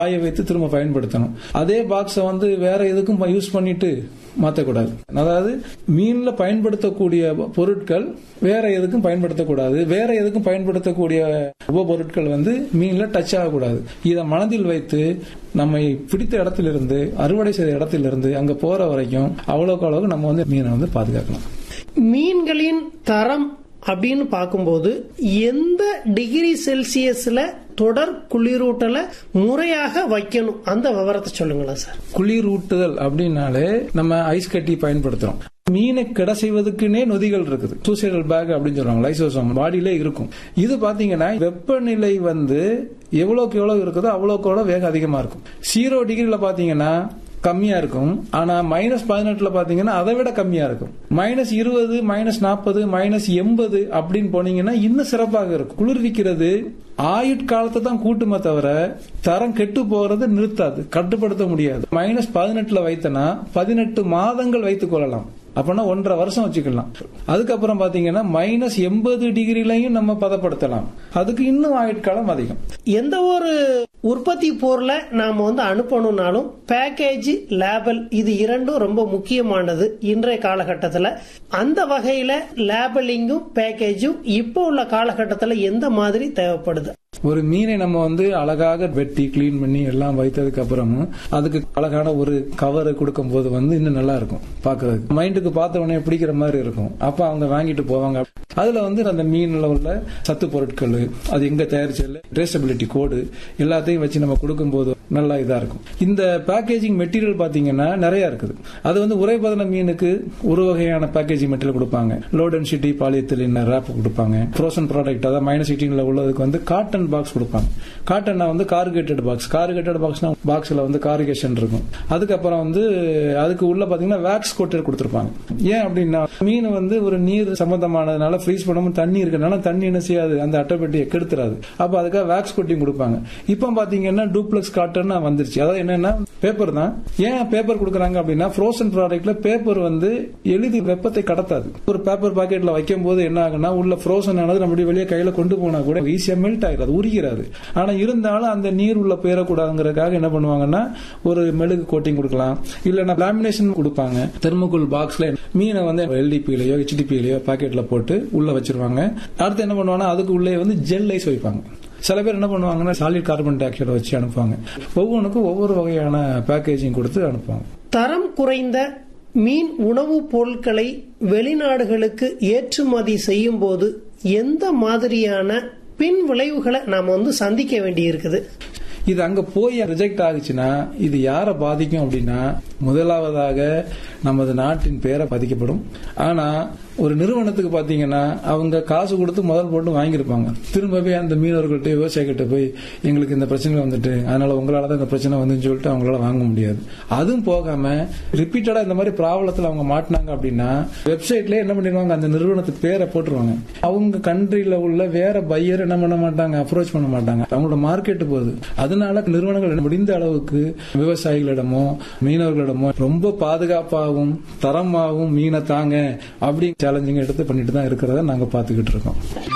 காய வைத்து திரும்ப பயன்படுத்தணும் அதே பாக்ஸை வந்து வேற எதுக்கும் யூஸ் பண்ணிட்டு மாற்றக்கூடாது அதாவது மீன்ல பயன்படுத்தக்கூடிய பொருட்கள் வேற எதுக்கும் பயன்படுத்தக்கூடாது வேற எதுக்கும் பயன்படுத்தக்கூடிய உப பொருட்கள் வந்து மீன்ல டச் ஆகக்கூடாது இதை மனதில் வைத்து நம்மை பிடித்த இடத்திலிருந்து அறுவடை செய்த இடத்திலிருந்து அங்க போற வரைக்கும் அவ்வளவுக்கு அளவுக்கு நம்ம வந்து மீனை வந்து பாதுகாக்கலாம் மீன்களின் தரம் அப்படின்னு பார்க்கும்போது எந்த டிகிரி செல்சியஸ்ல தொடர் குளிரூட்டலை முறையாக வைக்கணும் அந்த விவரத்தை சொல்லுங்களேன் சார் குளிர் ஊட்டுதல் அப்படின்னாலே நம்ம ஐஸ் கட்டி பயன்படுத்துறோம் மீனை கிட செய்வதற்குனே நொதிகள் இருக்குது சூசைடல் பேக் அப்படின்னு சொல்றாங்க லைசோசம் பாடியிலே இருக்கும் இது பாத்தீங்கன்னா வெப்பநிலை வந்து எவ்வளவுக்கு எவ்வளவு இருக்குதோ அவ்வளவுக்கு எவ்வளவு வேகம் அதிகமா இருக்கும் ஜீரோ டிகிரில பாத்தீங்கன்னா கம்மியா இருக்கும் ஆனா மைனஸ் பதினெட்டுல பாத்தீங்கன்னா அதை விட கம்மியா இருக்கும் மைனஸ் இருபது மைனஸ் நாற்பது மைனஸ் எண்பது அப்படின்னு போனீங்கன்னா இன்னும் சிறப்பாக இருக்கும் குளிர்விக்கிறது ஆயுட்காலத்தை தான் கூட்டுமே தவிர தரம் கெட்டு போறது நிறுத்தாது கட்டுப்படுத்த முடியாது மைனஸ் பதினெட்டுல வைத்தனா பதினெட்டு மாதங்கள் வைத்துக் கொள்ளலாம் அப்பனா ஒன்றரை வருஷம் வச்சுக்கலாம் அதுக்கப்புறம் பாத்தீங்கன்னா மைனஸ் எண்பது டிகிரிலையும் நம்ம பதப்படுத்தலாம் அதுக்கு இன்னும் ஆயுட்காலம் அதிகம் எந்த ஒரு உற்பத்தி பொருளை நாம வந்து அனுப்பணும்னாலும் பேக்கேஜ் லேபல் இது இரண்டும் ரொம்ப முக்கியமானது இன்றைய காலகட்டத்தில் அந்த வகையில லேபலிங்கும் பேக்கேஜும் இப்போ உள்ள காலகட்டத்தில் எந்த மாதிரி தேவைப்படுது ஒரு மீனை நம்ம வந்து அழகாக வெட்டி கிளீன் பண்ணி எல்லாம் வைத்ததுக்கு அப்புறமும் அதுக்கு அழகான ஒரு கவர் கொடுக்கும் போது வந்து இன்னும் நல்லா இருக்கும் பாக்குறதுக்கு மைண்டுக்கு பார்த்த உடனே பிடிக்கிற மாதிரி இருக்கும் அப்ப அவங்க வாங்கிட்டு போவாங்க அதுல வந்து அந்த மீன்ல உள்ள சத்து பொருட்கள் அது எங்க தயாரிச்சது ட்ரேசபிலிட்டி கோடு எல்லாத்தையும் வச்சு நம்ம கொடுக்கும்போது நல்லா இதா இருக்கும் இந்த பேக்கேஜிங் மெட்டீரியல் பாத்தீங்கன்னா நிறைய இருக்குது அது வந்து உரைபதன மீனுக்கு ஒரு வகையான பேக்கேஜிங் மெட்டீரியல் கொடுப்பாங்க லோ டென்சிட்டி பாலியத்திலின் ரேப் கொடுப்பாங்க ஃப்ரோசன் ப்ராடக்ட் அதாவது மைனஸ் எயிட்டீன்ல உள்ளதுக்கு வந்து காட்டன் பாக்ஸ் கொடுப்பாங்க காட்டன்னா வந்து கார்கேட்டட் பாக்ஸ் கார்கேட்டட் பாக்ஸ்னா பாக்ஸ்ல வந்து கார்கேஷன் இருக்கும் அதுக்கப்புறம் வந்து அதுக்கு உள்ள பாத்தீங்கன்னா வேக்ஸ் கோட்டட் கொடுத்துருப்பாங்க ஏன் அப்படின்னா மீன் வந்து ஒரு நீர் சம்பந்தமானதுனால ஃப்ரீஸ் பண்ணாம தண்ணி இருக்கனால தண்ணி என்ன செய்யாது அந்த அட்டைப்பெட்டியை கெடுத்துறாது அப்ப அதுக்காக வேக்ஸ் கோட்டிங் கொடுப்பாங்க இப்போ பாத்தீங்கன்னா டூப்ளெக்ஸ் காட்டன் வந்துருச்சு அதாவது என்னன்னா பேப்பர் தான் ஏன் பேப்பர் கொடுக்குறாங்க அப்படின்னா ஃப்ரோசன் ப்ராடக்ட்ல பேப்பர் வந்து எளிதி வெப்பத்தை கடத்தாது ஒரு பேப்பர் பாக்கெட்ல வைக்கும் போது என்ன ஆகுனா உள்ள ஃப்ரோசன் ஆனது நம்ம வெளியே கையில கொண்டு போனா கூட ஈஸியா மெல்ட் ஆயிடாது உருகிறாது ஆனா இருந்தாலும் அந்த நீர் உள்ள போயிடக்கூடாதுங்கிறதுக்காக என்ன பண்ணுவாங்கன்னா ஒரு மெழுகு கோட்டிங் கொடுக்கலாம் இல்லைன்னா லேமினேஷன் கொடுப்பாங்க தெர்மோகுல் பாக்ஸ்ல மீனை வந்து எல்டிபிலையோ ஹெச்டிபிலையோ பாக்கெட்ல போட்டு உள்ள வச்சிருவாங்க அடுத்து என்ன பண்ணுவாங்கன்னா அதுக்கு உள்ளே வந்து ஜெல் ஐஸ் வைப்பாங்க சில பேர் என்ன பண்ணுவாங்கன்னா சாலிட் கார்பன் டை ஆக்சைடை வச்சு அனுப்புவாங்க ஒவ்வொன்றுக்கும் ஒவ்வொரு வகையான பேக்கேஜிங் கொடுத்து அனுப்புவாங்க தரம் குறைந்த மீன் உணவுப் பொருட்களை வெளிநாடுகளுக்கு ஏற்றுமதி செய்யும் போது எந்த மாதிரியான பின் விளைவுகளை நாம வந்து சந்திக்க வேண்டி இருக்குது இது அங்க போய் ரிஜெக்ட் ஆகுச்சுன்னா இது யாரை பாதிக்கும் அப்படின்னா முதலாவதாக நமது நாட்டின் பேரை பாதிக்கப்படும் ஆனா ஒரு நிறுவனத்துக்கு பாத்தீங்கன்னா அவங்க காசு கொடுத்து முதல் போட்டு வாங்கியிருப்பாங்க திரும்பவே அந்த மீனவர்கள்ட்ட விவசாயிகிட்ட போய் எங்களுக்கு இந்த பிரச்சனை வந்துட்டு அதனால உங்களால தான் இந்த பிரச்சனை வந்துன்னு சொல்லிட்டு அவங்களால வாங்க முடியாது அதுவும் போகாம ரிப்பீட்டடா இந்த மாதிரி ப்ராப்ளத்துல அவங்க மாட்டினாங்க அப்படின்னா வெப்சைட்ல என்ன பண்ணிடுவாங்க அந்த நிறுவனத்துக்கு பேரை போட்டுருவாங்க அவங்க கண்ட்ரில உள்ள வேற பையர் என்ன பண்ண மாட்டாங்க அப்ரோச் பண்ண மாட்டாங்க அவங்களோட மார்க்கெட் போகுது அதனால நிறுவனங்கள் முடிந்த அளவுக்கு விவசாயிகளிடமோ மீனவர்களிடமோ ரொம்ப பாதுகாப்பாகவும் தரமாகவும் மீனை தாங்க அப்படி சேலஞ்சிங் எடுத்து பண்ணிட்டு தான் இருக்கிறத நாங்க பாத்துக்கிட்டு இருக்கோம்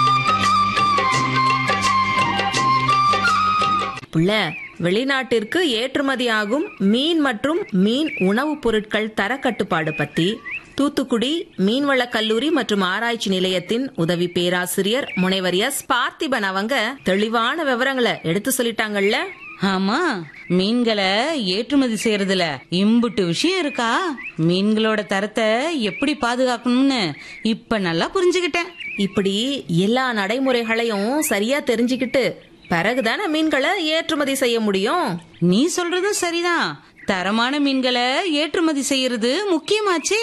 புள்ள வெளிநாட்டிற்கு ஏற்றுமதியாகும் மீன் மற்றும் மீன் உணவுப் பொருட்கள் தரக்கட்டுப்பாடு பத்தி தூத்துக்குடி மீன்வள கல்லூரி மற்றும் ஆராய்ச்சி நிலையத்தின் உதவி பேராசிரியர் முனைவர் எஸ் பார்த்திபன் அவங்க தெளிவான விவரங்களை எடுத்து சொல்லிட்டாங்கல்ல ஆமா மீன்களை ஏற்றுமதி செய்யறதுல இம்புட்டு விஷயம் இருக்கா மீன்களோட தரத்தை எப்படி பாதுகாக்கணும்னு இப்ப நல்லா புரிஞ்சுக்கிட்டேன் இப்படி எல்லா நடைமுறைகளையும் சரியா தெரிஞ்சுக்கிட்டு பிறகுதானே மீன்களை ஏற்றுமதி செய்ய முடியும் நீ சொல்றதும் சரிதான் தரமான மீன்களை ஏற்றுமதி செய்யறது முக்கியமாச்சே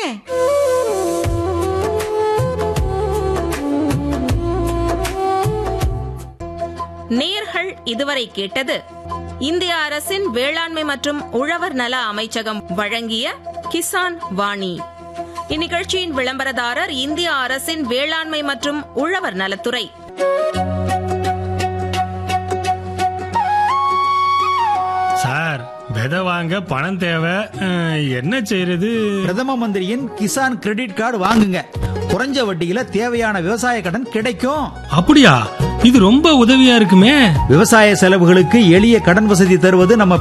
நேர்கள் இதுவரை கேட்டது இந்திய அரசின் வேளாண்மை மற்றும் உழவர் நல அமைச்சகம் வழங்கிய கிசான் வாணி இந்நிகழ்ச்சியின் விளம்பரதாரர் இந்திய அரசின் வேளாண்மை மற்றும் உழவர் நலத்துறை சார் விதை வாங்க பணம் தேவை அஹ், என்ன செய்யறது பிரதம மந்திரியின் கிசான் கிரெடிட் கார்டு வாங்குங்க குறைஞ்ச வட்டியில தேவையான விவசாய கடன் கிடைக்கும் அப்படியா இது ரொம்ப உதவியா இருக்குமே விவசாய செலவுகளுக்கு எளிய கடன் வசதி தருவது நம்ம